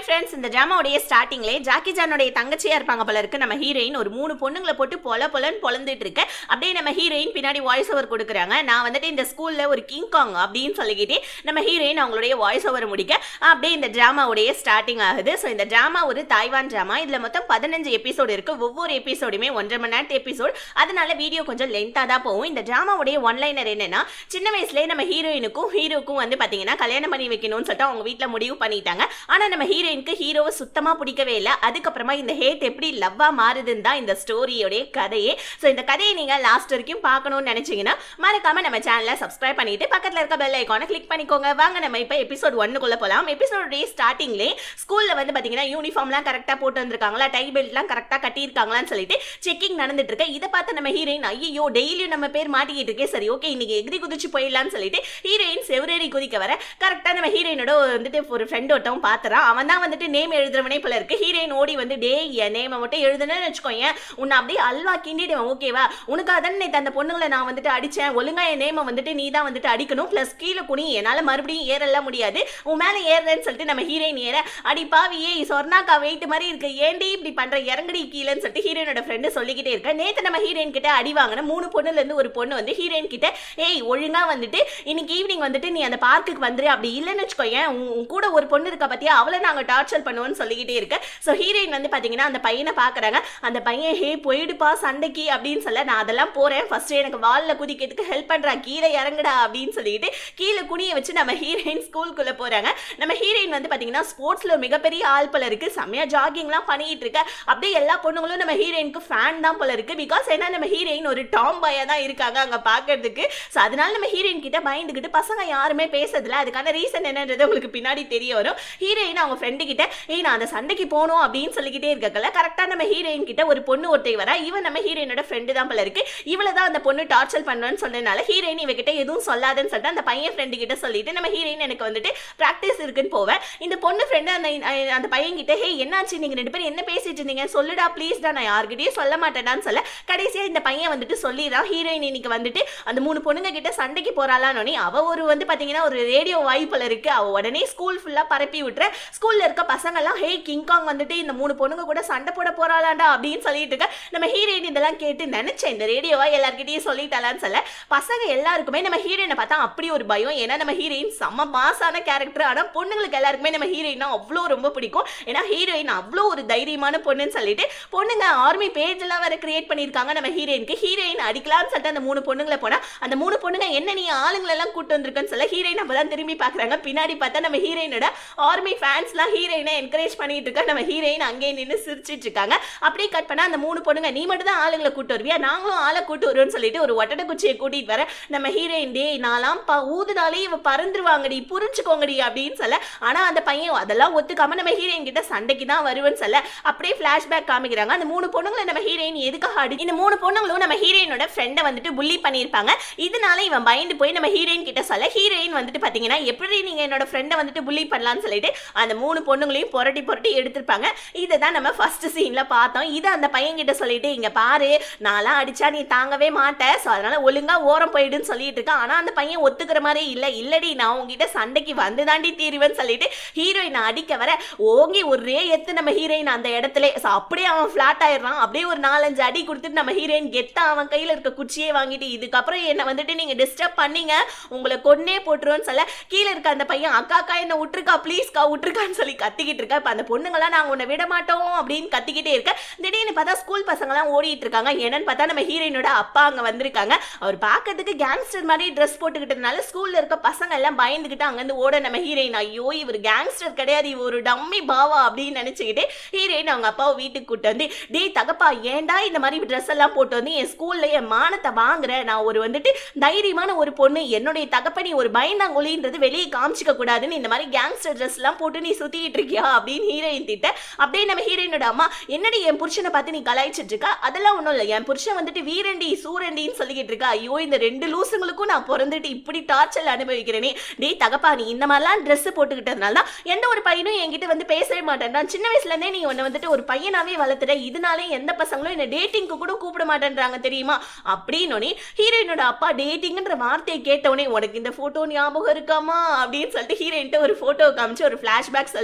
friends இந்த ட்ராமாவுடைய ஸ்டார்டிங்லேயே Jackie ஜானுடைய தங்கச்சியா இருப்பாங்க போல இருக்கு நம்ம ஹீரோயின் ஒரு மூணு பொண்ணுங்களை போட்டு பொல பொலன்னு பொலந்துட்டு இருக்கு அப்படியே நம்ம ஹீரோயின் பின்னாடி வாய்ஸ் ஓவர் கொடுக்குறாங்க நான் வந்துட்டு இந்த ஸ்கூல்ல ஒரு கிங் காங் அப்படின்னு சொல்லிக்கிட்டு நம்ம ஹீரோயின் அவங்களுடைய வாய்ஸ் ஓவர் முடிக்க அப்படியே இந்த ட்ராமாவுடைய ஸ்டார்டிங் ஆகுது ஸோ இந்த ட்ராமா ஒரு தாய்வான் ட்ராமா இதுல மொத்தம் பதினஞ்சு எபிசோடு இருக்கு ஒவ்வொரு எபிசோடுமே ஒன்றரை மணி நேரத்து எபிசோட் அதனால வீடியோ கொஞ்சம் லென்த்தாக தான் போகும் இந்த ட்ராமாவுடைய ஒன்லைனர் என்னன்னா சின்ன வயசுலேயே நம்ம ஹீரோயினுக்கும் ஹீரோக்கும் வந்து பார்த்தீங்கன்னா கல்யாணம் பண்ணி வைக்கணும்னு சொல்லிட்டு அவங்க வீட்டில் முடிவு பண்ணிட்டாங்க ஆனால் நம்ம ஹீரோயினுக்கு ஹீரோவை சுத்தமாக பிடிக்கவே இல்லை அதுக்கப்புறமா இந்த ஹேட் எப்படி லவ்வாக மாறுதுன்னு தான் இந்த ஸ்டோரியோடைய கதையே ஸோ இந்த கதையை நீங்கள் லாஸ்ட் வரைக்கும் பார்க்கணும்னு நினச்சிங்கன்னா மறக்காம நம்ம சேனலை சப்ஸ்கிரைப் பண்ணிட்டு பக்கத்தில் இருக்க பெல் ஐக்கானை கிளிக் பண்ணிக்கோங்க வாங்க நம்ம இப்போ எபிசோட் ஒன்னுக்குள்ள போகலாம் எபிசோடைய ஸ்டார்டிங்லேயே ஸ்கூலில் வந்து பார்த்தீங்கன்னா யூனிஃபார்ம்லாம் கரெக்டாக போட்டு வந்திருக்காங்களா டை பெல்ட்லாம் கரெக்டாக கட்டியிருக்காங்களான்னு சொல்லிட்டு செக்கிங் நடந்துட்டு இருக்கு இதை பார்த்து நம்ம ஹீரோயின் ஐயோ டெய்லியும் நம்ம பேர் மாட்டிக்கிட்டு இருக்கே சரி ஓகே இன்னைக்கு எகிரி குதிச்சு போயிடலாம்னு சொல்லிட்டு ஹீரோயின் செவரேறி குதிக்க வர கரெக்டாக நம்ம ஹீரோயினோட வந்துட்டு ஒரு ஃப்ரெண்ட் ஒருத்தவன் பார்த்துறான் அவன் தான் வந்துட்டு நேம் எழுதுறவனே போல இருக்கு ஹீரோயின் ஓடி வந்து டே என் நேமை மட்டும் எழுதுனேன்னு வச்சுக்கோங்க உன்னை அப்படியே அல்வா கிண்டிடுவேன் ஓகேவா உனக்காக தானே நேற்று அந்த பொண்ணுங்களை நான் வந்துட்டு அடிச்சேன் ஒழுங்கா என் நேமை வந்துட்டு நீ தான் வந்துட்டு அடிக்கணும் ப்ளஸ் கீழே குனி என்னால் மறுபடியும் ஏறலாம் முடியாது உன் மேலே ஏறுறேன்னு சொல்லிட்டு நம்ம ஹீரோயின் ஏற அடி பாவியே சொர்ணாக்கா வெயிட் மாதிரி இருக்கு ஏன்டி இப்படி பண்ற இறங்கடி கீழேன்னு சொல்லிட்டு ஹீரோயினோட ஃப்ரெண்டு சொல்லிக்கிட்டே இருக்க நேற்று நம்ம ஹீரோயின் கிட்ட அடி வாங்கின மூணு பொண்ணுல இருந்து ஒரு பொண்ணு வந்து ஹீரோயின் கிட்ட ஏய் ஒழுங்கா வந்துட்டு இன்னைக்கு ஈவினிங் வந்துட்டு நீ அந்த பார்க்குக்கு வந்துரு அப்படி இல்லைன்னு வச்சுக்கோயேன் உன் உன் கூட ஒரு பொண்ணு இருக்கா பத்தியா அவளை நாங்கள் டார்ச்சர் பண்ணுவோம்னு சொல்லிக்கிட்டே இருக்க ஸோ ஹீரோயின் வந்து பார்த்தீங்கன்னா அந்த பையனை பார்க்குறாங்க அந்த பையன் ஹே போயிடுப்பா சண்டைக்கு அப்படின்னு சொல்ல நான் அதெல்லாம் போகிறேன் ஃபர்ஸ்ட் எனக்கு வாலில் குதிக்கிறதுக்கு ஹெல்ப் பண்ணுறா கீழே இறங்குடா அப்படின்னு சொல்லிட்டு கீழே குனிய வச்சு நம்ம ஹீரோயின் ஸ்கூலுக்குள்ளே போகிறாங்க நம்ம ஹீரோயின் வந்து பார்த்தீங்கன்னா ஸ்போர்ட்ஸில் மிகப்பெரிய ஆள் போல இருக்கு செம்மையா ஜாகிங்லாம் பண்ணிட்டு இருக்க அப்படியே எல்லா பொண்ணுங்களும் நம்ம ஹீரோயினுக்கு ஃபேன் தான் போல இருக்கு பிகாஸ் ஏன்னா நம்ம ஹீரோயின் ஒரு டாம் பாயா தான் இருக்காங்க அங்கே பார்க்கறதுக்கு ஸோ அதனால நம்ம ஹீரோயின் கிட்ட பயந்துக்கிட்டு பசங்க யாருமே பேசுறதில்ல அதுக்கான ரீசன் என்னன்றது உங்களுக்கு பின்னாடி தெரிய வரும் ஹீரோயின் அவங்க ஃப்ரெண்டு கிட்ட ஏய் நான் அந்த சண்டைக்கு போகணும் அப்படின்னு சொல்லிக்கிட்டே இருக்கல கரெக்டாக நம்ம ஹீரோயின் கிட்ட ஒரு பொண்ணு ஒருத்தை வர இவன் நம்ம ஹீரோயினோட ஃப்ரெண்டு தான் போல இருக்கு இவளை தான் அந்த பொண்ணு டார்ச்சர் பண்ணுவேன்னு சொன்னதுனால ஹீரோயின் இவகிட்ட எதுவும் சொல்லாதுன்னு சொல்லிட்டு அந்த பையன் ஃப்ரெண்டு கிட்ட சொல்லிட்டு நம்ம ஹீரோயின் எனக்கு வந்துட்டு ப்ராக்டிஸ் இருக்குன்னு போவேன் இந்த பொண்ணு ஃப்ரெண்டு அந்த அந்த பையன் கிட்ட ஹே என்னாச்சு நீங்க ரெண்டு பேரும் என்ன பேசிட்டு இருந்தீங்க சொல்லுடா ப்ளீஸ்டா நான் யார்கிட்டயும் சொல்ல மாட்டேனான்னு சொல்ல கடைசியா இந்த பையன் வந்துட்டு சொல்லிடுறான் ஹீரோயின் இன்னைக்கு வந்துட்டு அந்த மூணு பொண்ணுங்க கிட்ட சண்டைக்கு போறாளான்னு அவ ஒரு வந்து பாத்தீங்கன்னா ஒரு ரேடியோ வாய்ப்புல இருக்கு அவ உடனே ஸ்கூல் ஃபுல்லா பரப்பி விட்டுற ஸ்கூல்ல இருக்க பசங்க எல்லாம் ஹே கிங்காங் வந்துட்டு இந்த மூணு பொண்ணுங்க கூட சண்டை போட போறாளாண்டா அப்படின்னு சொல்லிட்டு இருக்க நம்ம ஹீரோயின் இதெல்லாம் கேட்டு நினைச்சேன் இந்த ரேடியோவா எல்லார்கிட்டயும் சொல்லிட்டாலான்னு சொல்ல பசங்க எல்லாருக்குமே நம்ம ஹீரோயினை பார்த்தா அப்படி ஒரு பயம் ஏன்னா நம்ம ஹீரோயின் செம்ம மாசான கேரக்டர் ஆனா பொண்ணுங்களுக்கு எல்லாருக்குமே நம்ம ஹீரோயினா அவ்வளோ ரொம்ப பிடிக்கும் ஏன்னா ஹீரோயின் அவ்வளோ ஒரு தைரியமான பொண்ணுன்னு சொல்லிட்டு பொண்ணுங்க ஆர்மி பேஜ் எல்லாம் வேற கிரியேட் பண்ணியிருக்காங்க நம்ம ஹீரோயினுக்கு ஹீரோயின் அடிக்கலாம்னு சொல்லிட்டு அந்த மூணு பொண்ணுங்களை போனா அந்த மூணு பொண்ணுங்க என்ன நீ ஆளுங்களெல்லாம் கூட்டு வந்திருக்கன்னு சொல்ல ஹீரோயின் அப்பதான் திரும்பி பாக்குறாங்க பின்னாடி பார்த்தா நம்ம ஹீரோயினோட ஆர்மி ஃபேன்ஸ்லாம் ஹீரோயினை என்கரேஜ் பண்ணிட்டு இருக்க நம்ம ஹீரோயின் அங்கேயே நின்று சிரிச்சிட்டு இருக்காங்க அப்படியே கட் பண்ணா அந்த மூணு பொண்ணுங்க நீ மட்டும் தான் ஆளுங்களை கூட்டு வருவியா நாங்களும் ஆளை கூட்டு வருவோம்னு சொல்லிட்டு ஒரு ஒட்டடை குச்சியை கூட்டிட்டு வர நம்ம ஹீரோயின் டே நான்லாம் ப ஊதுனாலே இவ பறந்துருவாங்கடி புரிஞ்சுக்கோங்கடி அப்படின்னு சொல்ல ஆனா அந்த பையன் அதெல்லாம் ஒத்துக்காம நம்ம ஹீரோயின் கிட்ட சண்டைக்கு தான் வருவேன்னு சொல்ல அப்படியே பிளாஷ்பேக் காமிக்கிறாங்க அந்த மூணு பொண்ணுங்களை நம்ம ஹீரோயின் எதுக்காக அடி இந்த மூணு பொண்ணுங்களும் நம்ம ஹீரோயினோட ஃப்ரெண்டை வந்துட்டு புள்ளி பண்ணியிருப்பாங்க இதனால இவன் பயந்து போய் நம்ம ஹீரோயின் கிட்ட சொல்ல ஹீரோயின் வந்துட்டு பாத்தீங்கன்னா எப்படி நீங்க என்னோட ஃப்ரெண்டை வந்துட்டு புள்ளி பண்ணலாம்னு சொல்லிட்டு அந்த மூணு பொண்ணுங்களையும் புரட்டி புரட்டி எடுத்திருப்பாங்க இதை தான் நம்ம ஃபர்ஸ்ட் சீன்ல பார்த்தோம் இதை அந்த பையன் கிட்ட சொல்லிட்டு இங்க பாரு நான்லாம் அடிச்சா நீ தாங்கவே மாட்டேன் ஸோ அதனால ஒழுங்கா ஓரம் போயிடுன்னு சொல்லிட்டு இருக்கான் ஆனா அந்த பையன் ஒத்துக்கிற மாதிரி இல்ல இல்லடி நான் உங்ககிட்ட சண்டைக்கு வந்து தாண்டி தீருவேன்னு சொல்லிட்டு ஹீரோயின் அடிக்க வர ஓங்கி ஒரே எத்து நம்ம ஹீரோயின் அந்த இடத்துல ஸோ அப்படியே அவன் ஃபிளாட் ஆயிடுறான் அப்படியே ஒரு நாலஞ்சு அடி கொடுத்துட்டு நம்ம ஹீரோயின் கெத்தா அவன் கையில இருக்க குச்சியே வாங்கிட்டு இதுக்கப்புறம் என்ன வந்துட்டு நீங்க டிஸ்டர்ப் பண்ணீங்க உங்களை கொன்னே போட்டுருவோன்னு சொல்ல கீழே இருக்க அந்த பையன் அக்கா அக்கா என்ன விட்டுருக்கா ப்ளீஸ்க்கா விட்டுருக்கான்னு சொல்லி கத்திக்கிட்டு இருக்கா இப்போ அந்த பொண்ணுங்களாம் நாங்கள் உன்னை விட மாட்டோம் அப்படின்னு கத்திக்கிட்டே இருக்க திடீர்னு பார்த்தா ஸ்கூல் பசங்களாம் ஓடிட்டு இருக்காங்க என்னன்னு பார்த்தா நம்ம ஹீரோயினோட அப்பா அங்கே வந்திருக்காங்க அவர் பார்க்கறதுக்கு கேங்ஸ்டர் மாதிரி ட்ரெஸ் போட்டுக்கிட்டதுனால ஸ்கூல்ல இருக்க பசங்க எல்லாம் பயந்துக்கிட்டு அங்கேருந்து ஓட நம்ம ஹீரோயின் ஐயோ இவர் கேங்ஸ்டர் கிடையாது இவர் ஒரு டம்மி பாவா அப்படின்னு நினைச்சுக்கிட்டு ஹீரோயின் அவங்க அப்பாவை வீட்டுக்கு கூட்டு வந்து டேய் தகப்பா ஏன்டா இந்த மாதிரி ட்ரெஸ் எல்லாம் போட்டு வந்து என் ஸ்கூல்ல என் மானத்தை வாங்குறேன் நான் ஒரு வந்துட்டு தைரியமான ஒரு பொண்ணு என்னுடைய தகப்ப நீ ஒரு பயந்தாங்கொலின்றது வெளியே காமிச்சிக்க கூடாதுன்னு இந்த மாதிரி கேங்ஸ்டர் ட்ரெஸ் எல்லாம் போட்டு நீ சுத்திட்டு இருக்கியா அப்படின்னு ஹீரோயின் திட்ட அப்படியே நம்ம ஹீரோயினோட அம்மா என்னடி என் புருஷனை பார்த்து நீ கலாய்ச்சிட்டு இருக்கா அதெல்லாம் ஒன்றும் இல்லை என் புருஷன் வந்துட்டு வீரண்டி சூரண்டின்னு சொல்லிக்கிட்டு இருக்கா ஐயோ இந்த ரெண்டு லூசுங்களுக்கும் நான் பிறந்துட்டு இப்படி டார்ச்சல் அனுபவிக்கிறேனே டேய் தகப்பா நீ இந்த மாதிரிலாம் ட்ரெஸ் போட்டுக்கிட்டதுனால தான் எந்த ஒரு பையனும் என்கிட்ட வந்து பேசவே மாட்டேன் நான் சின்ன வயசுல இருந்தே நீ உன்னை வந்துட்டு ஒரு பையனாவே வளர்த்துற இதனாலே எந்த பசங்களும் என்ன டேட்டிங்க்கு கூட கூப்பிட மாட்டேன்றாங்க தெரியுமா அப்படின்னு ஹீரோயினோட அப்பா டேட்டிங்ன்ற வார்த்தையை கேட்டவுடனே உனக்கு இந்த போட்டோ ஞாபகம் இருக்காமா அப்படின்னு சொல்லிட்டு ஹீரோயின்ட்ட ஒரு போட்டோ காமிச்சு ஒரு ஃபிளாஷ்பேக் சொல்றாரு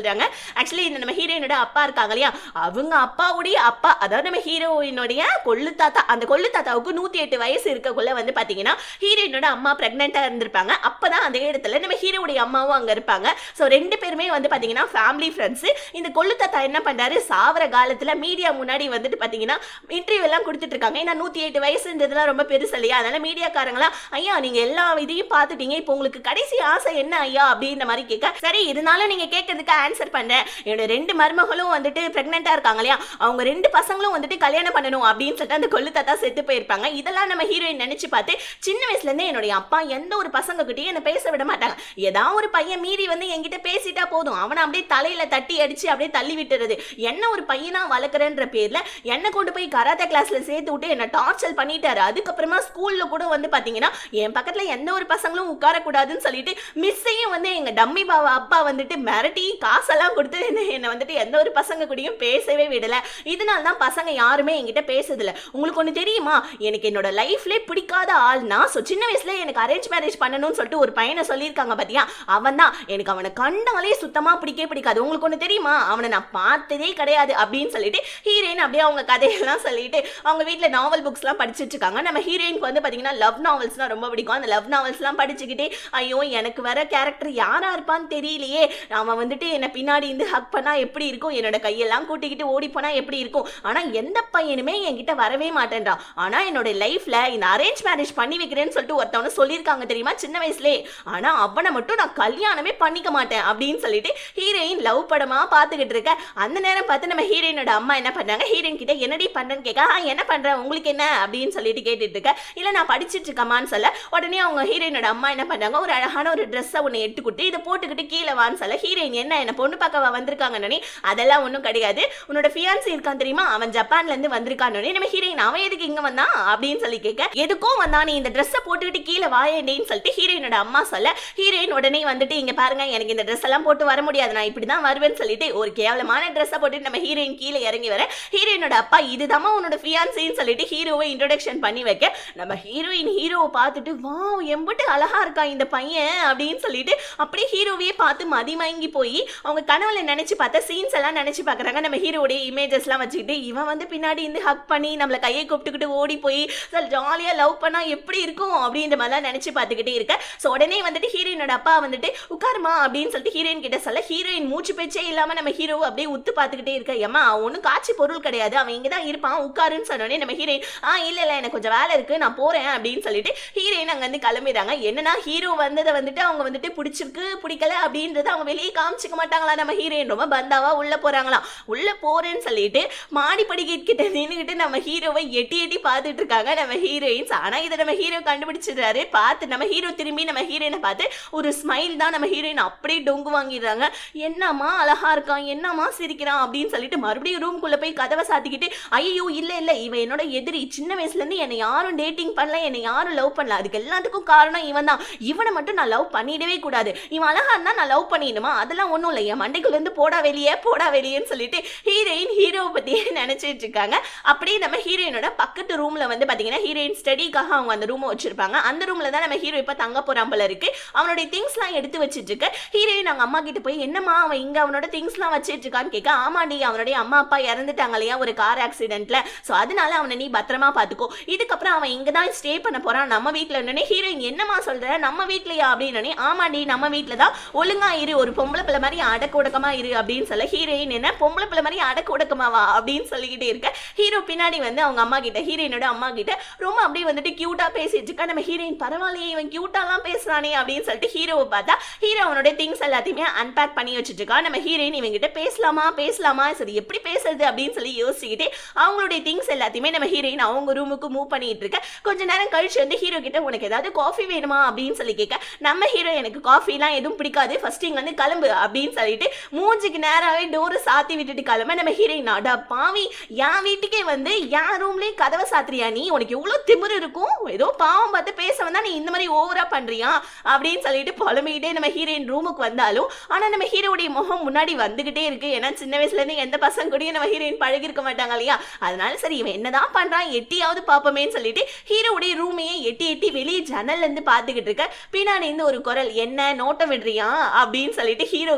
காமிக்கிறாங்க ஆக்சுவலி இந்த நம்ம ஹீரோயினோட அப்பா இருக்காங்க இல்லையா அவங்க அப்பாவுடைய அப்பா அதாவது நம்ம ஹீரோயினுடைய கொள்ளு தாத்தா அந்த கொள்ளு தாத்தாவுக்கு நூத்தி எட்டு வயசு இருக்கக்குள்ள வந்து பாத்தீங்கன்னா ஹீரோயினோட அம்மா பிரெக்னெண்டா இருந்திருப்பாங்க அப்பதான் அந்த இடத்துல நம்ம ஹீரோவுடைய அம்மாவும் அங்க இருப்பாங்க ஸோ ரெண்டு பேருமே வந்து பாத்தீங்கன்னா ஃபேமிலி ஃப்ரெண்ட்ஸ் இந்த கொள்ளு தாத்தா என்ன பண்றாரு சாவர காலத்துல மீடியா முன்னாடி வந்துட்டு பாத்தீங்கன்னா இன்டர்வியூ எல்லாம் கொடுத்துட்டு இருக்காங்க ஏன்னா நூத்தி எட்டு வயசுன்றதுலாம் ரொம்ப பெருசு இல்லையா அதனால மீடியாக்காரங்களா ஐயா நீங்க எல்லா இதையும் பார்த்துட்டீங்க இப்போ உங்களுக்கு கடைசி ஆசை என்ன ஐயா அப்படின்ற மாதிரி கேட்க சரி இருந்தாலும் நீங்க கேட்கறதுக்கு ஆன்சர் பண்றேன் என்னோட ரெண்டு மருமகளும் வந்துட்டு பிரெக்னெண்டா இருக்காங்க இல்லையா அவங்க ரெண்டு பசங்களும் வந்துட்டு கல்யாணம் பண்ணணும் அப்படின்னு சொல்லிட்டு அந்த கொள்ளு தாத்தா செத்து போயிருப்பாங்க இதெல்லாம் நம்ம ஹீரோயின் நினைச்சு பார்த்து சின்ன வயசுல இருந்தே என்னுடைய அப்பா எந்த ஒரு பசங்க கிட்டயும் என்ன பேச விட மாட்டாங்க ஏதாவது ஒரு பையன் மீறி வந்து என்கிட்ட பேசிட்டா போதும் அவனை அப்படியே தலையில தட்டி அடிச்சு அப்படியே தள்ளி விட்டுறது என்ன ஒரு பையனா வளர்க்குறேன்ற பேர்ல என்ன கொண்டு போய் கராத்தே கிளாஸ்ல சேர்த்து விட்டு என்ன டார்ச்சர் பண்ணிட்டாரு அதுக்கப்புறமா ஸ்கூல்ல கூட வந்து பாத்தீங்கன்னா என் பக்கத்துல எந்த ஒரு பசங்களும் உட்காரக்கூடாதுன்னு சொல்லிட்டு மிஸ்ஸையும் வந்து எங்க டம்மி பாவா அப்பா வந்துட்டு மிரட்டி காசெல்லாம் கொடுத்து என்ன- என்னை வந்துட்டு எந்த ஒரு பசங்க கூடயும் பேசவே விடல இதனால தான் பசங்க யாருமே என்கிட்ட பேசுறதில்ல உங்களுக்கு ஒன்று தெரியுமா எனக்கு என்னோட லைஃப்ல பிடிக்காத ஆள்னா ஸோ சின்ன வயசுல எனக்கு அரேஞ்ச் மேரேஜ் பண்ணணும்னு சொல்லிட்டு ஒரு பையனை சொல்லியிருக்காங்க பாத்தியா அவன் தான் எனக்கு அவனை கண்டாலே சுத்தமா பிடிக்கவே பிடிக்காது உங்களுக்கு ஒன்று தெரியுமா அவனை நான் பார்த்ததே கிடையாது அப்படின்னு சொல்லிட்டு ஹீரோயின் அப்படியே அவங்க கதையெல்லாம் சொல்லிட்டு அவங்க வீட்டில் நாவல் புக்ஸ்லாம் படிச்சுட்டு இருக்காங்க நம்ம ஹீரோயினுக்கு வந்து பார்த்தீங்கன்னா லவ் நாவல்ஸ்லாம் ரொம்ப பிடிக்கும் அந்த லவ் நாவல்ஸ்லாம் படிச்சுக்கிட்டே ஐயோ எனக்கு வர கேரக்டர் யாரா இருப்பான்னு தெரியலையே அவன் வந்துட்டு என்னை பின்னாடி இருந்து ஹக் பண்ணா எப்படி இருக்கும் என்னோட கையெல்லாம் கூட்டிக்கிட்டு ஓடி போனா எப்படி இருக்கும் ஆனா எந்த பையனுமே என்கிட்ட வரவே மாட்டேன்றான் ஆனா என்னோட லைஃப்ல இந்த அரேஞ்ச் மேரேஜ் பண்ணி வைக்கிறேன்னு சொல்லிட்டு ஒருத்தவன சொல்லியிருக்காங்க தெரியுமா சின்ன வயசுலே ஆனா அவனை மட்டும் நான் கல்யாணமே பண்ணிக்க மாட்டேன் அப்படின்னு சொல்லிட்டு ஹீரோயின் லவ் படமா பார்த்துக்கிட்டு இருக்க அந்த நேரம் பார்த்து நம்ம ஹீரோயினோட அம்மா என்ன பண்ணாங்க ஹீரோயின் கிட்ட என்னடி பண்றேன்னு கேட்க "ஆ, என்ன பண்ற உங்களுக்கு என்ன அப்படின்னு சொல்லிட்டு கேட்டுட்டு இருக்க இல்ல நான் படிச்சிட்டு இருக்கமான்னு சொல்ல உடனே அவங்க ஹீரோயினோட அம்மா என்ன பண்ணாங்க ஒரு அழகான ஒரு ட்ரெஸ்ஸை ஒன்று எடுத்து கொடுத்து இதை போட்டுக்கிட்டு கீழே வான்னு சொல்ல ஹீரோயின் என்ன என்ன பொண்ணு பார்க்க வந்திருக்காங்கன்னு அதெல்லாம் ஒன்றும் கிடையாது உன்னோட ஃபியான்சி இருக்கான் தெரியுமா அவன் ஜப்பான்ல இருந்து வந்திருக்கான்னு நம்ம ஹீரோயின் அவன் எதுக்கு இங்க வந்தான் அப்படின்னு சொல்லி கேட்க எதுக்கும் வந்தான் நீ இந்த ட்ரெஸ்ஸை போட்டுக்கிட்டு கீழே வாயேண்டின்னு சொல்லிட்டு ஹீரோயினோட அம்மா சொல்ல ஹீரோயின் உடனே வந்துட்டு இங்க பாருங்க எனக்கு இந்த ட்ரெஸ் எல்லாம் போட்டு வர முடியாது நான் இப்படி தான் வருவேன்னு சொல்லிட்டு ஒரு கேவலமான ட்ரெஸ்ஸை போட்டு நம்ம ஹீரோயின் கீழே இறங்கி வர ஹீரோயினோட அப்பா இதுதாம்மா உன்னோட ஃபியான்சின்னு சொல்லிட்டு ஹீரோவை இன்ட்ரோடக்ஷன் பண்ணி வைக்க நம்ம ஹீரோயின் ஹீரோவை பார்த்துட்டு வா எம்பிட்டு அழகா இருக்கா இந்த பையன் அப்படின்னு சொல்லிட்டு அப்படியே ஹீரோவையே பார்த்து மதிமயங்கி போய் அவங்க கனவுல நினைச்சு பார்த்த சீன்ஸ் எல்லாம் நினைச்சு பார்க்கறாங்க நம்ம ஹீரோடைய இமேஜஸ்லாம் வச்சுக்கிட்டு இவன் வந்து பின்னாடி இருந்து ஹக் பண்ணி நம்மளை கையை கூப்பிட்டுக்கிட்டு ஓடி போய் ஜாலியாக லவ் பண்ணா எப்படி இருக்கும் அப்படின்ற மாதிரிலாம் நினைச்சு பார்த்துக்கிட்டே இருக்க ஸோ உடனே வந்துட்டு ஹீரோயினோட அப்பா வந்துட்டு உட்காருமா அப்படின்னு சொல்லிட்டு ஹீரோயின் கிட்ட சொல்ல ஹீரோயின் மூச்சு பேச்சே இல்லாம நம்ம ஹீரோவை அப்படியே உத்து பார்த்துக்கிட்டே இருக்க ஏமா அவன் ஒன்றும் காட்சி பொருள் கிடையாது அவன் இங்கே தான் இருப்பான் உட்காருன்னு சொன்னோடனே நம்ம ஹீரோயின் ஆ இல்லை இல்லை எனக்கு கொஞ்சம் வேலை இருக்கு நான் போறேன் அப்படின்னு சொல்லிட்டு ஹீரோயின் அங்க வந்து கிளம்பிடுறாங்க என்னன்னா ஹீரோ வந்ததை வந்துட்டு அவங்க வந்துட்டு பிடிச்சிருக்கு பிடிக்கல அப்படின்றத அவங்க வெளியே காமிச்சிக்க மாட்டாங்களா நம்ம ஹீரோயின் ரொம்ப பந்தாவா உள்ள போறாங்களாம் உள்ள போறேன்னு சொல்லிட்டு மாடி படிக்கிட்ட நின்றுக்கிட்டு நம்ம ஹீரோவை எட்டி எட்டி பார்த்துட்டு இருக்காங்க நம்ம ஹீரோயின்ஸ் ஆனா இதை நம்ம ஹீரோ கண்டுபிடிச்சிடுறாரு பார்த்து நம்ம ஹீரோ திரும்பி நம்ம ஹீரோயினை பார்த்து ஒரு ஸ்மைல் தான் நம்ம ஹீரோயின் அப்படியே டொங்கு வாங்கிடுறாங்க என்னம்மா அழகா இருக்கான் என்னம்மா சிரிக்கிறான் அப்படின்னு சொல்லிட்டு மறுபடியும் ரூம்குள்ள போய் கதவை சாத்திக்கிட்டு ஐயோ இல்ல இல்ல இவன் என்னோட எதிரி சின்ன வயசுல இருந்து என்னை யாரும் டேட்டிங் பண்ணல என்னை யாரும் லவ் பண்ணல அதுக்கு எல்லாத்துக்கும் காரணம் இவன் தான் இவனை மட்டும் நான் லவ் பண்ணிடவே கூடாது இவன் அழகா இருந்தா நான் லவ் பண்ணிடணுமா அதெல்லாம் ஒண்ணும் இல்லை என் மண்டைக்குள்ள இருந்து போடா வெளியே போடா வெளியேன்னு சொல்லிட்டு ஹீரோயின் ஹீரோவை பத்தியே நினைச்சிட்டு இருக்காங்க அப்படியே நம்ம ஹீரோயினோட பக்கத்து ரூம்ல வந்து பாத்தீங்கன்னா ஹீரோயின் ஸ்டடிக்காக அவங்க அந்த ரூமை வச்சிருப்பாங்க அந்த ரூம்ல தான் நம்ம ஹீரோ இப்ப தங்க போறான் போல இருக்கு அவனுடைய திங்ஸ்லாம் எடுத்து வச்சிட்டு இருக்க ஹீரோயின் அவங்க அம்மா கிட்ட போய் என்னம்மா அவன் இங்க அவனோட திங்ஸ்லாம் வச்சிட்டு இருக்கான்னு கேட்க ஆமாடி அவனுடைய அம்மா அப்பா இறந்துட்டாங்க இல்லையா ஒரு கார் ஆக்சிடென்ட்ல ஸோ அதனால அவனை நீ பத்திரமா பார்த்துக்கோ இதுக்கப்புறம் அவன் இங்க தான் ஸ்டே பண்ண போறான் நம்ம வீட்டில் இருந்தோடனே ஹீரோயின் என்னம்மா சொல்ற நம்ம வீட்லயா அப்படின்னு ஆமாடி நம்ம வீட்டில் தான் ஒழுங்கா இரு ஒரு பொம்பளை பிள்ளை மாதிரி அடக்க உடக்கமா இரு அப்படின்னு சொல்ல ஹீரோயின் என்ன பொம்பளை பிள்ளை மாதிரி அடக்க உடக்கமாவா அப்படின்னு சொல்லிக்கிட்டே இருக்க ஹீரோ பின்னாடி வந்து அவங்க அம்மா கிட்ட ஹீரோயினோட அம்மா கிட்ட ரொம்ப அப்படியே வந்துட்டு கியூட்டா பேசிட்டு இருக்கா நம்ம ஹீரோயின் பரவாயில்லையே இவன் கியூட்டாலாம் பேசுறானே அப்படின்னு சொல்லிட்டு ஹீரோவை பார்த்தா ஹீரோ அவனோட திங்ஸ் எல்லாத்தையுமே அன்பேக் பண்ணி வச்சுட்டு இருக்கா நம்ம ஹீரோயின் இவங்கிட்ட பேசலாமா பேசலாமா சரி எப்படி பேசுறது அப்படின்னு சொல்லி யோசிச்சுக்கிட்டே அவங்களுடைய திங்ஸ் எல்லாத்தையுமே நம்ம ஹீரோயின் அவங்க ரூமுக்கு மூவ் பண்ணிட்டு இருக்க கொஞ்ச நேரம் கழிச்சு வந்து ஹீரோ கிட்ட உனக்கு ஏதாவது காஃபி வேணுமா அப்படின்னு சொல்லி கேட்க நம்ம ஹீரோ எனக்கு காஃபிலாம் எதுவும் பிடிக்காது ஃபர்ஸ்ட் இங்க வந்து கிளம்பு அப்படின்னு சொல்லிட்டு மூஞ்சிக்கு நேராவே டோரை சாத்தி விட்டுட்டு கிளம்ப நம்ம ஹீரோயின் அடா பாவி என் வீட்டுக்கே வந்து என் ரூம்லயே கதவை சாத்திரியா நீ உனக்கு எவ்வளவு திமிரு இருக்கும் ஏதோ பாவம் பார்த்து பேச வந்தா நீ இந்த மாதிரி ஓவரா பண்றியா அப்படின்னு சொல்லிட்டு புலம்பிக்கிட்டே நம்ம ஹீரோயின் ரூமுக்கு வந்தாலும் ஆனா நம்ம ஹீரோடைய முகம் முன்னாடி வந்துகிட்டே இருக்கு ஏன்னா சின்ன வயசுல இருந்து எந்த பசங்க கூடயும் நம்ம ஹீரோயின் பழகி இருக்க மாட்டாங்க இல்லையா அதனால சரி இவன் என்னதான் பண்றான் எட்டியாவது பாப்போமேன்னு சொல்லிட்டு ஹீரோவுடைய ரூமையே எட்டி எட்டி வெளியே ஜன்னல்ல இருந்து பார்த்துக்கிட்டு இருக்க பின்னாடி இருந்து ஒரு குரல் என்ன நோட்டம் விடுறியா அப்படின்னு சொல்லிட்டு ஹீரோ கேட்க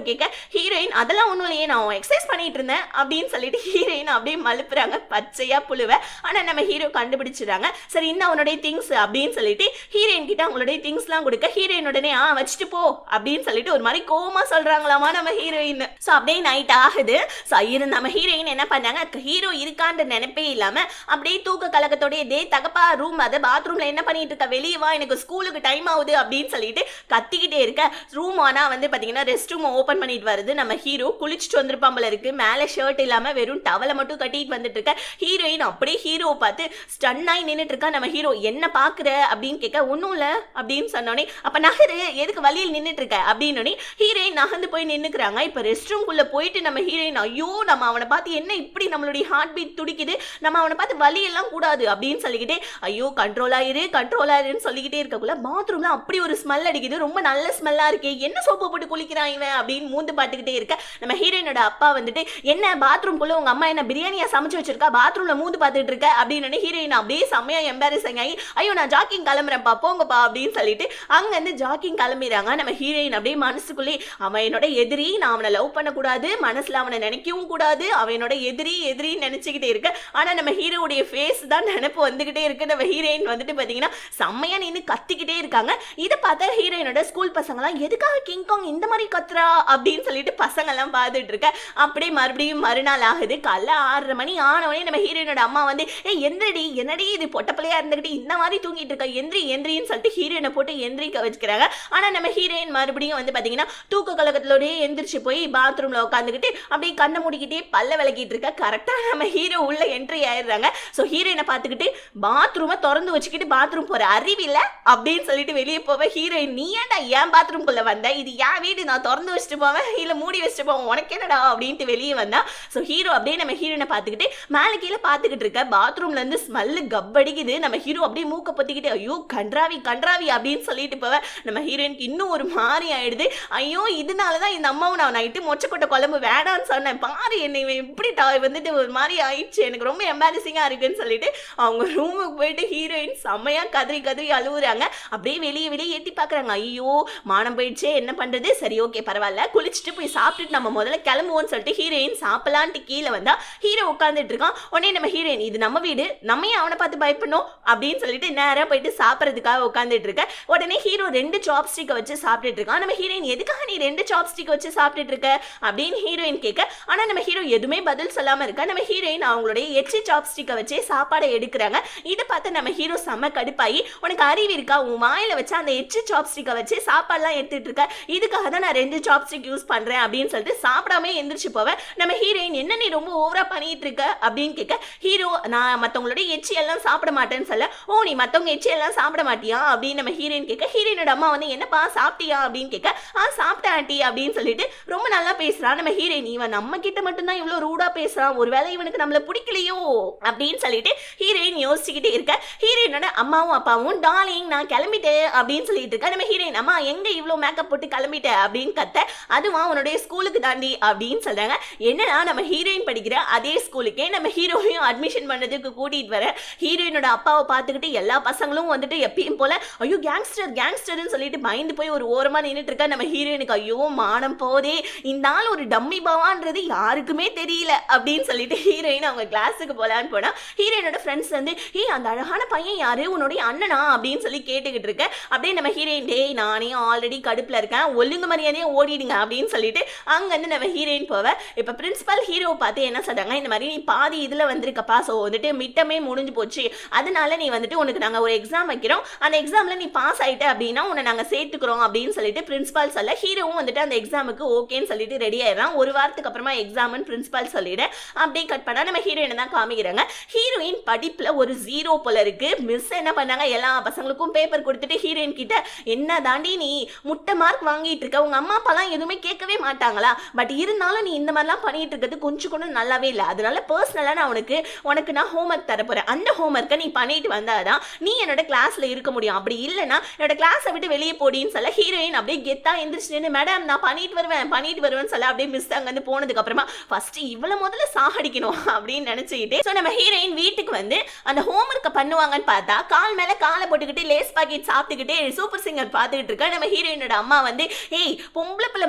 ஹீரோயின் அதெல்லாம் ஒன்றும் இல்லையே நான் எக்ஸசைஸ் பண்ணிட்டு இருந்தேன் அப்படின்னு சொல்லிட்டு ஹீரோயின் அப்படியே மலுப்புறாங்க பச்சையா புழுவ ஆனா நம்ம ஹீரோ கண்டுபிடிச்சிடுறாங்க சரி இன்னும் அவனுடைய திங்ஸ் அப்படின்னு சொல்லிட்டு ஹீரோயின் கிட்ட அவங்களுடைய திங்ஸ்லாம் கொடுக்க ஹீரோயின் உடனே ஆ வச்சுட்டு போ அப்படின்னு சொல்லிட்டு ஒரு மாதிரி கோவமா சொல்றாங்களாமா நம்ம ஹீரோயின் ஸோ அப்படியே நைட் ஆகுது ஸோ இரு நம்ம ஹீரோயின் என்ன பண்ணாங்க ஹீரோ இருக்கான்ற நினைப்பே இல்லாம அப்படியே தூக்க கலக்கத்தோடய டே தகப்பா ரூம் அது பாத்ரூம்ல என்ன பண்ணிட்டு இருக்க வெளியே வா எனக்கு ஸ்கூலுக்கு டைம் ஆகுது அப்படின்னு சொல்லிட்டு கத்திக்கிட்டே இருக்க ரூம் ஆனா வந்து பாத்தீங்கன்னா ரெஸ்ட் ரூம் ஓபன் பண்ணிட்டு வருது நம்ம ஹீரோ குளிச்சுட்டு வந்திருப்பான் போல இருக்கு மேல ஷர்ட் இல்லாம வெறும் டவலை மட்டும் கட்டிட்டு வந்துட்டு இருக்க ஹீரோயின் அப்படியே ஹீரோவை பார்த்து ஸ்டன் ஆகி நின்னுட்டு இருக்கா நம்ம ஹீரோ என்ன பாக்குற அப்படின்னு கேட்க ஒன்றும் இல்ல அப்படின்னு சொன்னோடனே அப்ப நகரு எதுக்கு வழியில் நின்னுட்டு இருக்க அப்படின்னு ஹீரோயின் நகர்ந்து போய் நின்னுக்கிறாங்க இப்ப ரெஸ்ட் ரூம்குள்ள போயிட்டு நம்ம ஹீரோயின் ஐயோ நம்ம அவனை பார்த்து என்ன இப்படி நம்மளுடைய ஹார்ட் பீட் துடிக்குது நம்ம அவனை பார்த்து வலி எல்லாம் கூடாது அப்படின்னு சொல்லிக்கிட்டே ஐயோ கண்ட்ரோல் ஆயிரு கண்ட்ரோல் ஆயிருன்னு சொல்லிக்கிட்டே இருக்கக்குள்ள பாத்ரூம்ல அப்படி ஒரு ஸ்மெல் அடிக்குது ரொம்ப நல்ல ஸ்மெல்லா இருக்கே என்ன சோப்பு போட்டு குளிக்கிறான் இவன் அப்படின்னு மூந்து பாட்டுக்கிட்டே இருக்க நம்ம ஹீரோயினோட அப்பா வந்துட்டு என்ன பாத்ரூம்குள்ள உங்க அம்மா என்ன பிரியாணியா சமைச்சு வச்சிருக்கா பாத்ரூம்ல மூந்து பார்த்துட்டு இருக்க அப்படின்னு ஹீரோயின் அப்படியே செம்மையா எம்பாரசிங் ஆகி ஐயோ நான் ஜாக்கிங் கிளம்புறேன்ப்பா போங்கப்பா அப்படின்னு சொல்லிட்டு அங்க இருந்து ஜாக்கிங் கிளம்பிடுறாங்க நம்ம ஹீரோயின் அப்படியே மனசுக்குள்ளே அவன் என்னோட எதிரி நான் அவனை லவ் பண்ணக்கூடாது மனசுல அவனை நினைக்கவும் கூடாது அவன் என்னோட எதிரி எதிரின்னு நினைச்சுக்கிட்டே இருக்க ஆனா நம்ம ஹீரோவுடைய ஃபேஸ் தான் நினைப்பு வந்துகிட்டே இருக்கு நம்ம ஹீரோயின் வந்துட்டு பாத்தீங்கன்னா செம்மையா நின்று கத்திக்கிட்டே இருக்காங்க இதை பார்த்தா ஹீரோயினோட ஸ்கூல் பசங்கலாம் எதுக்காக கிங் காங் இந்த மாதிரி கத்துறா அப்படின்னு சொல்லிட்டு பசங்க எல்லாம் பார்த்துட்டு இருக்க அப்படியே மறுபடியும் மறுநாள் ஆகுது காலைல ஆறரை மணி ஆனவனே நம்ம ஹீரோயினோட அம்மா வந்து ஏ எந்திரடி என்னடி இது பொட்டப்பிள்ளையா இருந்துகிட்டு இந்த மாதிரி தூங்கிட்டு இருக்க எந்திரி எந்திரின்னு சொல்லிட்டு ஹீரோயினை போட்டு எந்திரிக்க வச்சுக்கிறாங்க ஆனா நம்ம ஹீரோயின் மறுபடியும் வந்து பாத்தீங்கன்னா தூக்க கலக்கத்திலோடய எந்திரிச்சு போய் பாத்ரூம்ல உட்காந்துக்கிட்டு அப்படியே கண்ணை மூடிக்கிட்டே பல்ல விளக்கிட்டு இருக்க கரெக்டா நம்ம ஹீரோ உள்ள என்ட்ரி ஆயிடுறாங்க ஸோ ஹீரோயினை பார்த்துக்கிட்டு பாத்ரூமை திறந்து வச்சுக்கிட்டு பாத்ரூம் போற அறிவில்ல அப்படின்னு சொல்லிட்டு வெளியே போவ ஹீரோயின் நீ ஏன்டா ஏன் பாத்ரூம்குள்ள வந்த இது என் வீடு நான் திறந்து வச்சுட்டு போவேன் இல்ல மூடி வச்சுட்டு போவேன் உனக்கு என்னடா அப்படின்ட்டு வெளியே வந்தா ஸோ ஹீரோ அப்படியே நம்ம ஹீரோயினை பார்த்துக்கிட்டு மேலே கீழே பார்த்துக்கிட்டு இருக்க பாத்ரூம்ல இருந்து ஸ்மெல்லு கப்படிக்குது நம்ம ஹீரோ அப்படியே மூக்க பொத்திக்கிட்டு ஐயோ கன்றாவி கன்றாவி அப்படின்னு சொல்லிட்டு போவ நம்ம ஹீரோயினுக்கு இன்னும் ஒரு மாதிரி ஆயிடுது ஐயோ இதனால தான் இந்த அம்மாவை நான் நைட்டு மொச்சக்கொட்டை குழம்பு வேடான்னு சொன்னேன் பாரு என்னை இவன் இப்படி டா வந்துட்டு ஒரு மாதிரி ஆயிடுச்சு எனக்கு ரொம்ப எம்பாரசிங்காக இருக்குன்னு சொல்லிட்டு அவங்க ரூமுக்கு போயிட்டு ஹீரோயின் செம்மையா கதறி கதறி அழுவுறாங்க அப்படியே வெளியே வெளியே எட்டி பார்க்குறாங்க ஐயோ மானம் போயிடுச்சே என்ன பண்ணுறது சரி ஓகே பரவாயில்ல குளிச்சுட்டு போய் சாப்பிட்டுட்டு நம்ம முதல்ல கிளம்புவோம்னு சொல்லிட்டு ஹீரோயின் சாப்பிடலான்ட்டு கீழே வந்தா ஹீரோ உட்காந்துட்டு இருக்கான் உடனே நம்ம ஹீரோயின் இது நம்ம வீடு நம்ம ஏன் அவனை பார்த்து பயப்படணும் அப்படின்னு சொல்லிட்டு நேராக போயிட்டு சாப்பிட்றதுக்காக உட்காந்துட்டு இருக்க உடனே ஹீரோ ரெண்டு சாப் ஸ்டிக்கை வச்சு சாப்பிட்டுட்டு இருக்கான் நம்ம ஹீரோயின் எதுக்காக நீ ரெண்டு சாப் ஸ்டிக் வச்சு சாப்பிட்டுட்டு இருக்க அப்படின்னு ஹீரோயின் கேட்க ஆனா நம்ம ஹீரோ எதுவுமே பதில் சொல்லாம இருக்க நம்ம ஹீரோயின் அவங்களுடைய எச்சி சாப் ஸ்டிக்கை வச்சே சாப்பாடை எடுக்கிறாங்க இதை பார்த்து நம்ம ஹீரோ செம்ம கடுப்பாகி உனக்கு அறிவு இருக்கா உன் வாயில வச்சு அந்த எச்சி சாப் ஸ்டிக்கை வச்சு சாப்பாடுலாம் எடுத்துட்டு இருக்க இதுக்காக தான் நான் ரெண்டு சாப் ஸ்டிக் யூஸ் பண்றேன் அப்படின்னு சொல்லிட்டு சாப்பிடாம எந்திரிச்சு போவேன் நம்ம ஹீரோயின் என்ன நீ ரொம்ப ஓவரா பண்ணிட்டு இருக்க அப்படின்னு கேட்க ஹீரோ நான் மத்தவங்களுடைய எச்சி எல்லாம் சாப்பிட மாட்டேன்னு சொல்ல ஓ நீ மத்தவங்க எச்சி எல்லாம் சாப்பிட மாட்டியா அப்படின்னு நம்ம ஹீரோயின் கேட்க ஹீரோயினோட அம்மா வந்து என்னப்பா சாப்பிட்டியா அப்படின்னு கேட்க ஆ சாப்பிட்டேன் ஆண்டி அப்படின்னு சொல்லிட்டு ரொம்ப நல்லா பேசுறான் நம்ம ஹீரோயின் இவன் நம்ம கிட்ட மட்டும்தான் இவ்வளவு ரூடா பேசுறான் ஒருவேளை இவனுக்கு நம்மள பிடிக்கலையோ அப்படின்னு சொல்லிட்டு ஹீரோயின் யோசிச்சுக்கிட்டே இருக்க ஹீரோயினோட அம்மாவும் அப்பாவும் டார்லிங் நான் கிளம்பிட்டேன் அப்படின்னு சொல்லிட்டு இருக்க நம்ம ஹீரோயின் அம்மா எங்க இவ்வளவு மேக்கப் போட்டு கிளம்பிட்ட அப்படின்னு கத்த அதுவா உன்னுடைய ஸ்கூலுக்கு தாண்டி அப்படின்னு சொல்றாங்க என்னன்னா நம்ம ஹீரோயின் படிக்கிற அதே ஸ்கூலுக்கே நம்ம ஹீரோவையும் அட்மிஷன் பண்ணதுக்கு கூட்டிட்டு வர ஹீரோயினோட அப்பாவை பார்த்துக்கிட்டு எல்லா பசங்களும் வந்துட்டு எப்பயும் போல ஐயோ கேங்ஸ்டர் கேங்ஸ்டர்னு சொல்லிட்டு பயந்து போய் ஒரு ஓரமா நின்றுட்டு இருக்கா நம்ம ஹீரோயினுக்கு ஐயோ மானம் போதே இந்த ஆள் ஒரு டம்மி பாவான்றது யாருக்குமே தெரியல அப்படின்னு சொல்லிட்டு ஹீரோயின் அவங்க கிளாஸுக்கு போலான்னு போனா ஹீரோயினோட ஃப்ரெண்ட்ஸ் வந்து ஏய் அந்த அழகான பையன் யாரு உன்னுடைய அண்ணனா அப்படின்னு சொல்லி கேட்டுக்கிட்டு இருக்க அப்படியே நம்ம ஹீரோயின் டேய் நானே ஆல்ரெடி கடுப்புல இருக்கேன் ஒழுங்கு மரியாதையே ஓடிடுங்க அப்படின்னு சொல்லிட்டு அங்க இருந்து நம்ம ஹீரோயின் போவ இப்ப பிரின்சிபல் ஹீரோவை பார்த்து என்ன சொல்றாங்க இந்த மாதிரி நீ பாதி இதுல வந்திருக்கப்பா ஸோ வந்துட்டு மிட்டமே முடிஞ்சு போச்சு அதனால நீ வந்துட்டு உனக்கு நாங்க ஒரு எக்ஸாம் வைக்கிறோம் அந்த எக்ஸாம்ல நீ பாஸ் ஆயிட்ட அப்படின்னா உன்னை நாங்க சேர்த்துக்கிறோம் அப்படின்னு சொல்லிட்டு பிரின்சிபால் சொல்ல ஹீரோவும் வந்துட்டு அந்த எக்ஸாமுக்கு ஓகேன்னு சொல்லிட்டு ரெடி ஆயிடுறான் ஒரு வாரத்துக்கு அப்புறமா எக்ஸாம்னு பிரின்சிபால் சொல்லிடு அப்படியே கட் பண்ணா நம்ம ஹீரோயினை தான் காமிக்கிறாங்க ஹீரோயின் படிப்புல ஒரு ஜீரோ போல இருக்கு மிஸ் என்ன பண்ணாங்க எல்லா பசங்களுக்கும் பேப்பர் கொடுத்துட்டு ஹீரோயின் கிட்ட என்ன தாண்டி நீ முட்டை மார்க் வாங்கிட்டு இருக்க உங்க அம்மா அப்பாலாம் எதுவுமே கேட்கவே மாட்டாங்களா பட் இருந்தாலும் நீ இந்த மாதிரிலாம் பண்ணிட்டு இருக்கிறது கொஞ்சம் கூட நல்லாவே இல்லை அதனால பர்சனலாக நான் உனக்கு உனக்கு நான் ஹோம்ஒர்க் தரப்போறேன் அந்த ஹோம்ஒர்க்கை நீ பண்ணிட்டு வந்தாதான் நீ என்னோட கிளாஸ்ல இருக்க முடியும் அப்படி இல்லைன்னா என்னோட கிளாஸை விட்டு வெளியே போடின்னு சொல்ல ஹீரோயின் அப்படியே கெத்தா எந்திரிச்சு மேடம் நான் பண்ணிட்டு வருவேன் பண்ணிட்டு வருவேன்னு சொல்ல அப்படியே மிஸ் அங்க வந்து போனதுக்கு அப்புறமா ஃபர்ஸ்ட் இவ்வளவு முதல்ல சாகடிக்கணும் அப்படின்னு நினைச்சுக்கிட்டு ஸோ நம்ம ஹீரோயின் வீட்டுக்கு வந்து அந்த ஹோம்ஒர்க்கை பண்ணுவாங்கன்னு பார்த்தா கால் மேல காலை போட்டுக்கிட்டு லேஸ் பாக்கெட் சாப்பிட்டுக்கிட்டே சூப்பர் சிங்கர் பார்த்துக்கிட்டு இருக்கா நம்ம ஹீரோயினோட அம்மா வந்து ஏய் பொம்பளை பிள்ளை மரியாதை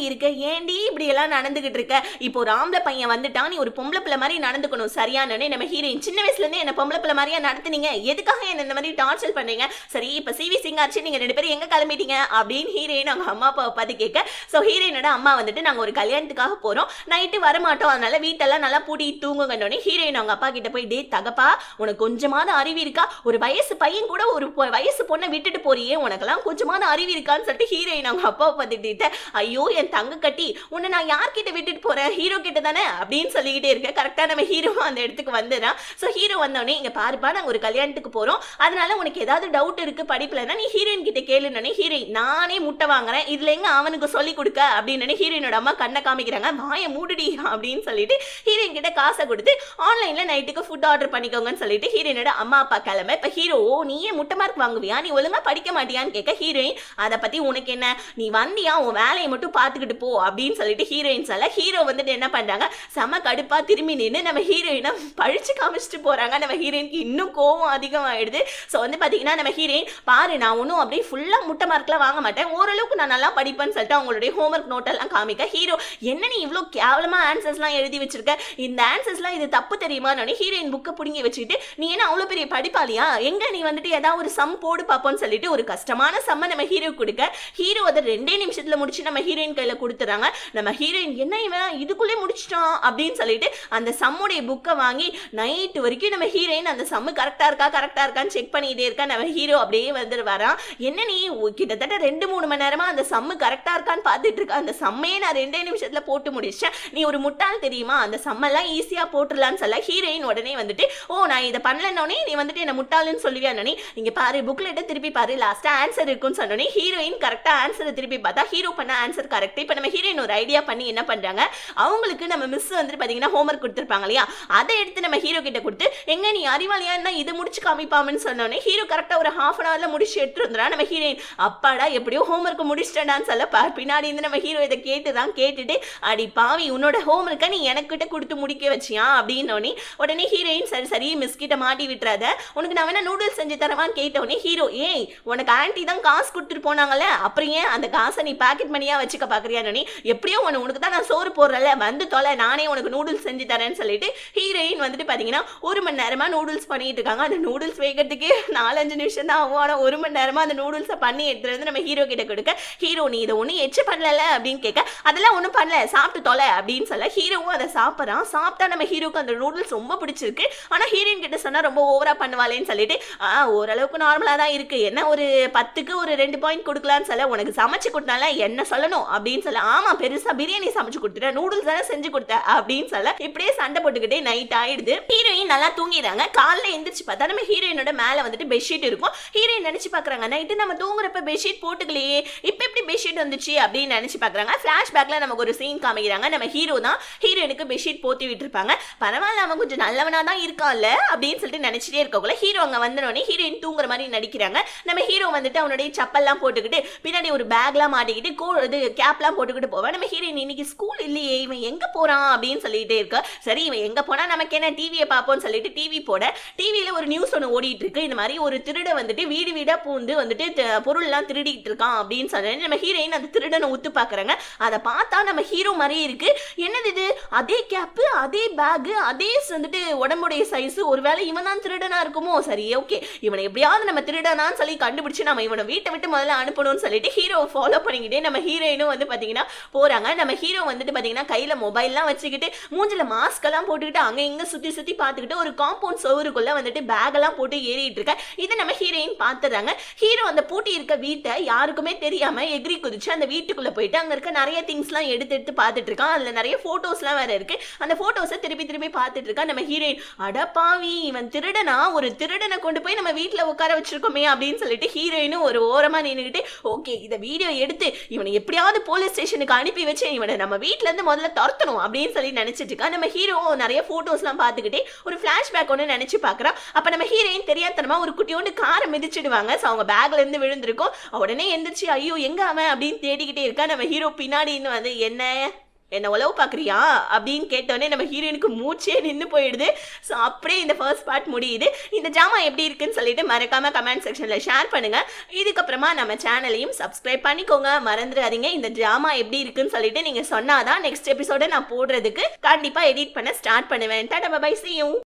இருக்க ஏண்டி இப்படி எல்லாம் நடந்துகிட்டு இருக்க இப்போ ஒரு ஆம்பளை பையன் வந்துட்டான் நீ ஒரு பொம்பளை பிள்ளை மாதிரி நடந்துக்கணும் சரியானே நம்ம ஹீரோயின் சின்ன வயசுல இருந்தே என்ன பொம்பளை பிள்ளை மாதிரியா நடத்துனீங்க எதுக்காக என்ன இந்த மாதிரி டார்ச்சர் பண்றீங்க சரி இப்ப சிவி சிங்காச்சு நீங்க ரெண்டு பேரும் எங்க கிளம்பிட்டீங்க அப்படின்னு ஹீரோயின் அவங்க அம்மா அப்பாவை பார்த்து கேட்க ஸோ ஹீரோயினோட அம்மா வந்துட்டு நாங்க ஒரு கல்யாணத்துக்காக போறோம் நைட்டு வரமாட்டோம் அதனால வீட்டெல்லாம் நல்லா பூட்டி தூங்குங்கன்னொடனே ஹீரோயின் அவங்க அப்பா கிட்ட போய் டே தகப்பா உனக்கு கொஞ்சமாவது அறிவு இருக்கா ஒரு வயசு பையன் கூட ஒரு பொ- வயசு பொண்ணை விட்டுட்டு போறியே உனக்கெல்லாம் கொஞ்சமாவது அறிவு இருக்கான்னு சொல்லிட்டு ஹீரோயின் அவங்க அப்பாவை பார்த்துட்டு ஐயோ என் தங்க கட்டி உன்னை நான் யார்கிட்ட விட்டுட்டு போறேன் ஹீரோ கிட்ட தானே அப்படின்னு சொல்லிக்கிட்டே இருக்கேன் கரெக்டா நம்ம ஹீரோ அந்த இடத்துக்கு வந்துடுறான் ஸோ ஹீரோ வந்தோடனே இங்க பாருப்பா நாங்க ஒரு கல்யாணத்துக்கு போறோம் அதனால உனக்கு ஏதாவது டவுட் இருக்கு படிப்புலன்னா நீ ஹீரோயின் கிட்ட கேளுனே ஹீரோயின் நானே முட்டை வாங்குறேன் இதுல எங்க அவனுக்கு சொல்லி கொடுக்க அப்படின்னு ஹீரோயினோட அம்மா கண்ணை காமிக்கிறாங்க வாயை மூடுடி அப்படின்னு சொல்லிட்டு ஹீரோயின் கிட்ட காசை கொடுத்து ஆன்லைன்ல நைட்டுக்கு ஃபுட் ஆர்டர் பண்ணிக்கோங்கன்னு சொல்லிட்டு ஹீரோயினோட அம்மா அப்பா கிளம்ப இப்ப ஹீரோ நீயே முட்டை மார்க் வாங்குவியா நீ ஒழுங்கா படிக்க மாட்டியான்னு கேட்க ஹீரோயின் அதை பத்தி உனக்கு என்ன நீ வந்தியா உன் வேலையை மட்டும் பார்த்துக்கிட்டு போ அப்படின்னு சொல்லிட்டு ஹீரோயின் சொல்ல ஹீரோ வந்துட்டு என்ன பண்றாங்க செம கடுப்பா திரும்பி நின்று நம்ம ஹீரோயினை பழிச்சு காமிச்சிட்டு போறாங்க நம்ம ஹீரோயினுக்கு இன்னும் கோவம் அதிகமாயிடுது ஸோ வந்து பாத்தீங்கன்னா நம்ம ஹீரோயின் பாரு நான் ஒன்றும் அப்படியே ஃபுல்லா முட்டை மார்க்லாம் வாங்க மாட்டேன் ஓரளவுக்கு நான் நல்லா படிப்பேன்னு சொல்லிட்டு அவங்களுடைய ஹோம்ஒர்க் நோட்டெல்லாம் காமிக்க ஹீரோ என்ன நீ இவ்வளோ கேவலமா ஆன்சர்ஸ்லாம் எழுதி வச்சிருக்க இந்த ஆன்சர்ஸ்லாம் இது தப்பு தெரியுமா ஹீரோயின் புக்கை பிடுங்கி வச்சுட்டு நீ என்ன அவ்வளோ பெரிய படிப்பாளியா எங்க நீ வந்துட்டு ஏதாவது ஒரு சம் போடு பார்ப்போம்னு சொல்லிட்டு ஒரு கஷ்டமான சம்மை நம்ம ஹீரோ கொடுக்க ஹீரோ அதை ரெண்டே நிமிஷத்துல முடிச்சு நம்ம ஹீரோயின் கையில கொடுத்துறாங்க நம்ம ஹீரோயின் என்ன இவன் இதுக்குள்ளே முடிச்சிட்டான் அப்படின்னு சொல்லிட்டு அந்த சம்முடைய புக்கை வாங்கி நைட்டு வரைக்கும் நம்ம ஹீரோயின் அந்த சம்மு கரெக்டா இருக்கா கரெக்டா இருக்கான்னு செக் பண்ணிட்டே இருக்கா நம்ம ஹீரோ அப்படியே வந்துட்டு வரான் என்ன நீ ஒ- கிட்டத்தட்ட ரெண்டு மூணு மணி நேரமா அந்த சம்மு கரெக்டா இருக்கான்னு பார்த்துட்டு இருக்க அந்த சம்மையே நான் ரெண்டே நிமிஷத்துல போட்டு முடிச்சிட்டேன் நீ ஒரு முட்டாள் தெரியுமா அந்த சம்மெல்லாம் ஈஸியா போட்டுடலான்னு சொல்ல ஹீரோயின் உடனே வந்துட்டு ஓ நான் இதை பண்ணலன்னொடனே நீ வந்துட்டு என்ன முட்டாளுன்னு சொல்லுவியா நீ இங்க பாரு புக்லெட்டை திருப்பி பாரு லாஸ்டா ஆன்சர் இருக்குன்னு சொன்னோடனே ஹீரோயின் கரெக்டா ஆன்சரை திருப்பி பார்த்தா ஹீரோ பண்ண ஆன்சர் கரெக்ட் இப்போ நம்ம ஹீரோயின் ஒரு ஐடியா பண்ணி என்ன பண்றாங்க அவங்களுக்கு நம்ம மிஸ் வந்துட்டு பாத்தீங்கன்னா ஹோம்ஒர்க் கொடுத்துருப்பாங்க இல்லையா அதை எடுத்து நம்ம ஹீரோ கிட்ட கொடுத்து எங்க நீ அறிவாளியா இருந்தா இது முடிச்சு காமிப்பாமன்னு சொன்னோடனே ஹீரோ கரெக்டா ஒரு ஹாஃப் அன் ஹவர்ல முடிச்சு எடுத்துட்டு வந்துடா நம்ம ஹீரோயின் அப்பாடா எப்படியோ ஹோம்ஒர்க் முடிச்சிட்டேன்னு சொல்ல பா- பின்னாடி இருந்து நம்ம ஹீரோ இதை கேட்டு தான் கேட்டுட்டு அடி பாவி உன்னோட ஹோம்ஒர்க்கை நீ எனக்கிட்ட கொடுத்து முடிக்க வச்சியா அப்படின்னோடனே உடனே ஹீரோயின் சரி சரி மிஸ் கிட்ட மாட்டி விட்டுறாத உனக்கு நான் வேணா நூடுல்ஸ் செஞ்சு தரவான்னு கேட்டோடனே ஹீரோ ஏய் உனக்கு ஆன்ட்டி தான் காசு கொடுத்துட்டு போனாங்கல்ல அப்புறம் ஏன் அந்த காசை நீ பாக்கெட் மணியா வச்சுக்க பாக்குறியா நீ எப்படியோ உன உனக்கு தான் நான் சோறு போடுறல வந்து தொலை நானே உனக்கு நூடுல்ஸ் செஞ்சு தரேன்னு சொல்லிட்டு ஹீரோயின் வந்துட்டு பாத்தீங்கன்னா ஒரு மணி நேரமா நூடுல்ஸ் பண்ணிட்டு இருக்காங்க அந்த நூடுல்ஸ் வேகிறதுக்கு நாலஞ்சு நிமிஷம் தான் ஆகும் ஆனா ஒரு மணி நேரமா அந்த நூடுல்ஸை பண்ணி எடுத்துட்டு வந்து நம்ம ஹீரோ கிட்ட கொடுக்க ஹீரோ நீ இதை ஒன்றும் எச்சு பண்ணல அப்படின்னு கேட்க அதெல்லாம் ஒன்றும் பண்ணல சாப்பிட்டு தொலை அப்படின்னு சொல்ல ஹீரோவும் அதை சாப்பிட்றான் சாப்பிட்டா நம்ம ஹீரோக்கு அந்த நூடுல்ஸ் ரொம்ப பிடிச்சிருக்கு ஆனா ஹீரோயின் கிட்ட சொன்னா ரொம்ப ஓவரா பண்ணுவாளேன்னு சொல்லிட்டு ஆ ஓரளவுக்கு நார்மலா தான் இருக்கு என்ன ஒரு பத்துக்கு ஒரு ரெண்டு பாயிண்ட் கொடுக்கலான்னு சொல்ல உனக்கு சமைச்சு கொடுத்தால என்ன சொல்லணும் அப்படின்னு சொல்ல ஆமா பெருசா பிரியாணி சமைச்சு கொடுத்துட்டேன் நூடுல்ஸ் தானே செஞ்சு கொடுத்த அப்படின்னு சொல்ல இப்படியே சண்டை போட்டுக்கிட்டே நைட் ஆயிடுது ஹீரோயின் நல்லா தூங்கிடுறாங்க காலைல எந்திரிச்சு பார்த்தா நம்ம ஹீரோயினோட மேல வந்துட்டு பெட்ஷீட் இருக்கும் ஹீரோயின் நினைச்சு பாக்குறாங்க நைட்டு நம்ம தூங்குறப்ப பெட்ஷீட் போட்டுக்கலையே இப்ப எப்படி பெட்ஷீட் வந்துச்சு அப்படின்னு நினைச்சு பாக்குறாங்க பிளாஷ்பேக்ல நமக்கு ஒரு சீன் காமிக்கிறாங்க நம்ம ஹீரோ தான் ஹீரோயினுக்கு பெட்ஷீட் போத்தி விட்டுருப்பாங்க பரவாயில்ல அவன் கொஞ்சம் நல்லவனா தான் இருக்கான்ல அப்படின்னு சொல்லிட்டு நினைச்சிட்டே இருக்கக்குள்ள ஹீரோ அங்க வந்தனோடனே ஹீரோயின் தூங்குற மாதிரி நடிக்கிறாங்க நம்ம ஹீரோ வந்துட்டு அவனுடைய செப்பல்லாம் போட்டுக்கிட்டு பின்னாடி ஒரு பேக்லாம் மாட்டிக்கிட்டு கோ இது கேப்லாம் போட்டுக்கிட்டு போவேன் நம்ம ஹீரோயின் இன்னைக்கு ஸ்கூல் இல்லையே இவன் எங்க போறான் அப்படின்னு சொல்லிட்டே இருக்க சரி இவன் எங்க போனா நமக்கு என்ன டிவியை பார்ப்போம்னு சொல்லிட்டு டிவி போட டிவியில ஒரு நியூஸ் ஒன்று ஓடிட்டு இருக்கு இந்த மாதிரி ஒரு திருட வந்துட்டு வீடு வீடா பூந்து வந்துட்டு த- பொருள்லாம் திருடிட்டு இருக்கான் அப்படின்னு சொல்லி நம்ம ஹீரோயின் அந்த திருடனை உத்து பாக்குறாங்க அதை பார்த்தா நம்ம ஹீரோ மாதிரியே இருக்கு என்னது இது அதே கேப்பு அதே பேகு அதே ஸ் வந்துட்டு உடம்புடைய சைஸ் ஒருவேளை இவன் தான் திருடனா இருக்குமோ சரி ஓகே இவனை எப்படியாவது நம்ம திருடனான்னு சொல்லி கண்டுபிடிச்சு நம்ம இவனை வீட்டை விட்டு முதல்ல அனுப்பணும்னு சொல்லிட்டு ஹீரோ ஃபாலோ பண்ணிக்கிட்டே நம்ம ஹீரோயினும் வந்து பாத்தீங்கன்னா போறாங்க நம்ம ஹீரோ வந்துட்டு பாத்தீங்கன்னா கையில மொபைல்லாம் வச்சுக்கிட்டு மூஞ்சில மாஸ்க் எல்லாம் போட்டுக்கிட்டு அங்க இங்க சுத்தி சுத்தி பார்த்துக்கிட்டு ஒரு காம்பவுண்ட் சோறுக்குள்ள வந்துட்டு பேக் எல்லாம் போட்டு ஏறிட்டு இருக்க இதை நம்ம ஹீரோயின் பார்த்துறாங்க ஹீரோ அந்த பூட்டி இருக்க வீட்டை யாருக்குமே தெரியாம எகிரி குதிச்சு அந்த வீட்டுக்குள்ள போயிட்டு அங்க இருக்க நிறைய திங்ஸ்லாம் எடுத்து எடுத்து பார்த்துட்டு இருக்கான் அதுல நிறைய போட்டோஸ்லாம் வேற இருக்கு அந்த போட்டோஸை திருப்பி திருப்பி பார்த்துட்டு இருக்கா நம்ம ஹீரோயின் அடப்பாவி இவன் திருடனா ஒரு திருடனை கொண்டு போய் நம்ம வீட்ல உட்கார வச்சிருக்கோமே அப்படின்னு சொல்லிட்டு ஹீரோயினும் ஒரு ஓரமா நின்னுக்கிட்டு ஓகே இதை வீடியோ எடுத்து இவனை எப்படியாவது போலீஸ் ஸ்டேஷனுக்கு அனுப்பி வச்சு இவனை நம்ம வீட்ல இருந்து முதல்ல துரத்தணும் அப்படின்னு சொல்லி நினைச்சிட்டு இருக்கா நம்ம ஹீரோ நிறைய போட்டோஸ்லாம் பார்த்துக்கிட்டே ஒரு ஃபிளாஷ்பேக் ஒன்று நினைச்சு பார்க்கறான் அப்ப நம்ம ஹீரோயின் தெரியாதனமா ஒரு குட்டியோண்டு காரை மிதிச்சிடுவாங்க ஸோ அவங்க பேக்ல இருந்து விழுந்திருக்கும் உடனே எந்திரிச்சு ஐயோ எங்க அவன் அப்படின்னு தேடிக்கிட்டே இருக்கா நம்ம ஹீரோ பின்னாடி இன்னும் வந்து என்ன என்ன உளவு பார்க்குறியா அப்படின்னு கேட்டோன்னே நம்ம ஹீரோயினுக்கு மூச்சே நின்று போயிடுது ஸோ அப்படியே இந்த ஃபர்ஸ்ட் பார்ட் முடியுது இந்த ஜாமா எப்படி இருக்குன்னு சொல்லிட்டு மறக்காம கமெண்ட் செக்ஷனில் ஷேர் பண்ணுங்க இதுக்கப்புறமா நம்ம சேனலையும் சப்ஸ்கிரைப் பண்ணிக்கோங்க மறந்துடாதீங்க இந்த ஜாமா எப்படி இருக்குன்னு சொல்லிட்டு நீங்கள் சொன்னாதான் நெக்ஸ்ட் எபிசோட நான் போடுறதுக்கு கண்டிப்பாக எடிட் பண்ண ஸ்டார்ட் பண்ணுவேன் டாடா பை சி யூ